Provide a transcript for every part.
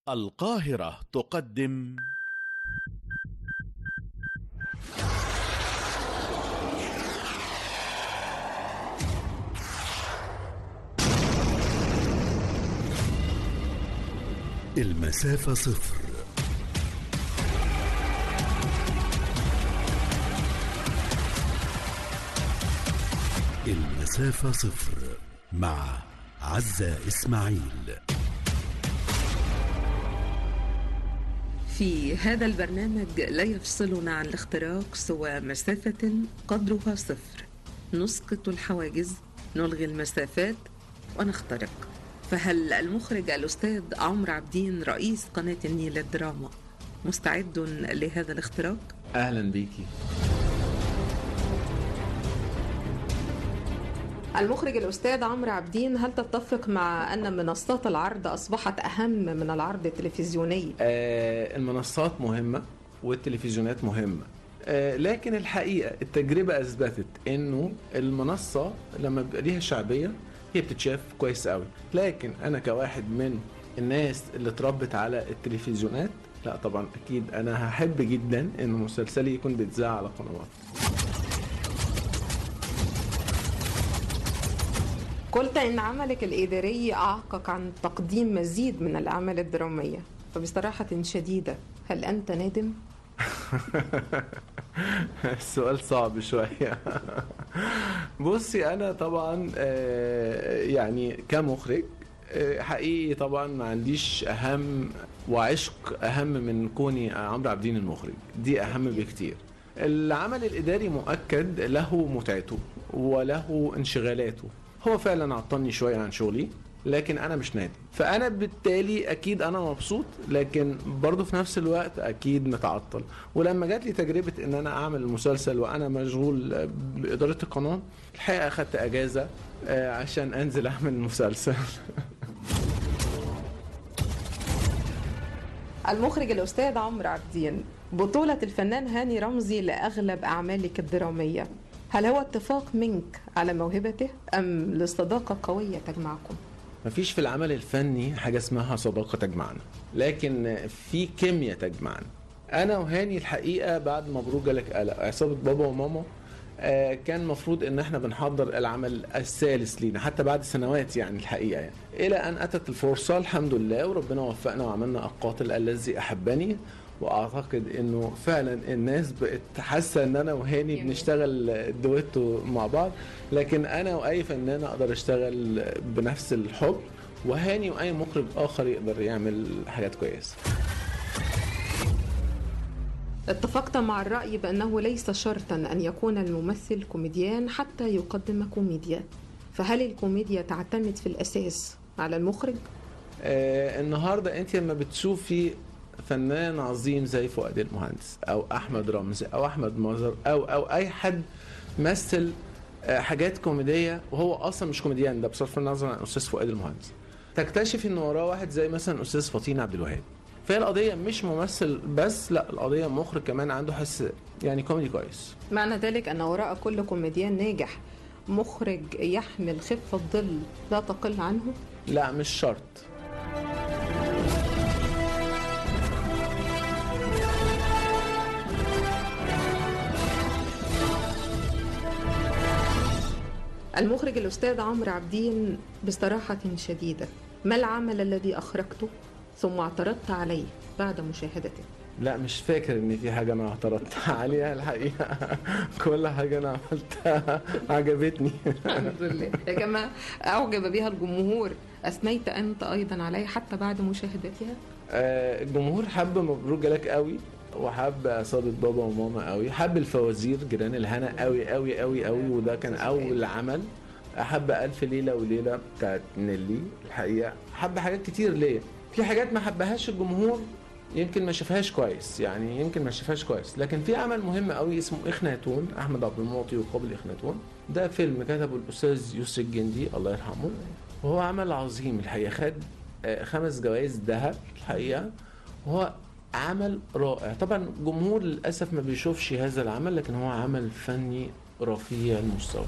القاهرة تقدم المسافة صفر المسافة صفر مع عزة إسماعيل في هذا البرنامج لا يفصلنا عن الاختراق سوى مسافة قدرها صفر نسقط الحواجز نلغي المسافات ونخترق فهل المخرج الأستاذ عمرو عبدين رئيس قناة النيل الدراما مستعد لهذا الاختراق؟ اهلا بيكي المخرج الأستاذ عمرو عبدين هل تتفق مع أن منصات العرض أصبحت أهم من العرض التلفزيوني؟ آه المنصات مهمه والتلفزيونات مهمه آه لكن الحقيقه التجربه اثبتت انه المنصه لما بيبقى ليها شعبيه هي بتتشاف كويس قوي لكن انا كواحد من الناس اللي اتربت على التلفزيونات لا طبعا اكيد انا هحب جدا ان مسلسلي يكون بيتذاع على قنوات قلت إن عملك الإداري أعاقك عن تقديم مزيد من الأعمال الدرامية فبصراحة شديدة هل أنت نادم؟ السؤال صعب شوية بصي أنا طبعا آه، يعني كمخرج آه، حقيقي طبعا ما عنديش أهم وعشق أهم من كوني عمرو عبدين المخرج دي أهم بكتير العمل الإداري مؤكد له متعته وله انشغالاته هو فعلا عطلني شوية عن شغلي لكن انا مش نادم فانا بالتالي اكيد انا مبسوط لكن برضه في نفس الوقت اكيد متعطل ولما جات لي تجربه ان انا اعمل المسلسل وانا مشغول باداره القناه الحقيقه اخدت اجازه آه، عشان انزل اعمل المسلسل المخرج الأستاذ عمرو عبدين بطولة الفنان هاني رمزي لأغلب أعمالك الدرامية هل هو اتفاق منك على موهبته أم لصداقة قوية تجمعكم؟ مفيش في العمل الفني حاجه اسمها صداقه تجمعنا لكن في كيمياء تجمعنا انا وهاني الحقيقه بعد مبروك جالك قلق عصابه بابا وماما آه، كان المفروض ان احنا بنحضر العمل الثالث لينا حتى بعد سنوات يعني الحقيقه يعني الى ان اتت الفرصه الحمد لله وربنا وفقنا وعملنا القاتل الذي احبني واعتقد انه فعلا الناس بقت حاسه ان انا وهاني بنشتغل دويتو مع بعض لكن انا واي فنان اقدر اشتغل بنفس الحب وهاني واي مخرج اخر يقدر يعمل حاجات كويسه اتفقت مع الرأي بأنه ليس شرطا أن يكون الممثل كوميديان حتى يقدم كوميديا فهل الكوميديا تعتمد في الأساس على المخرج؟ آه النهارده انت لما بتشوفي فنان عظيم زي فؤاد المهندس او احمد رمزي او احمد مظهر او او اي حد مثل آه، حاجات كوميديه وهو اصلا مش كوميديان ده بصرف النظر عن استاذ فؤاد المهندس تكتشف ان وراه واحد زي مثلا استاذ فطين عبد الوهاب فهي القضيه مش ممثل بس لا القضيه مخرج كمان عنده حس يعني كوميدي كويس معنى ذلك أن وراء كل كوميديان ناجح مخرج يحمل خفة ظل لا تقل عنه لا مش شرط المخرج الأستاذ عمرو عبدين بصراحة شديدة ما العمل الذي أخرجته ثم اعترضت عليه بعد مشاهدته لا مش فاكر ان في حاجه انا اعترضت عليها الحقيقه كل حاجه انا عملتها عجبتني الحمد لله يا جماعة أعجب بها الجمهور أثنيت أنت أيضا عليه حتى بعد مشاهدتها آه، الجمهور حب مبروك جالك قوي وحب عصابة بابا وماما قوي حب الفوازير جيران الهنا قوي قوي قوي قوي وده كان اول عمل احب الف ليله وليله بتاعت نيلي الحقيقه حب حاجات كتير ليا في حاجات ما حبهاش الجمهور يمكن ما شافهاش كويس يعني يمكن ما شافهاش كويس لكن في عمل مهم قوي اسمه اخناتون احمد عبد المعطي وقابل اخناتون ده فيلم كتبه الاستاذ يوسف الجندي الله يرحمه وهو عمل عظيم الحقيقه خد آه، خمس جوائز ذهب الحقيقه وهو عمل رائع طبعا الجمهور للاسف ما بيشوفش هذا العمل لكن هو عمل فني رفيع المستوى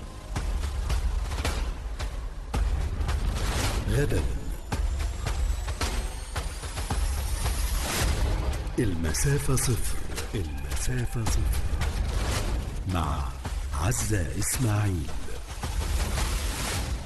غدا المسافة صفر المسافة صفر مع عزة إسماعيل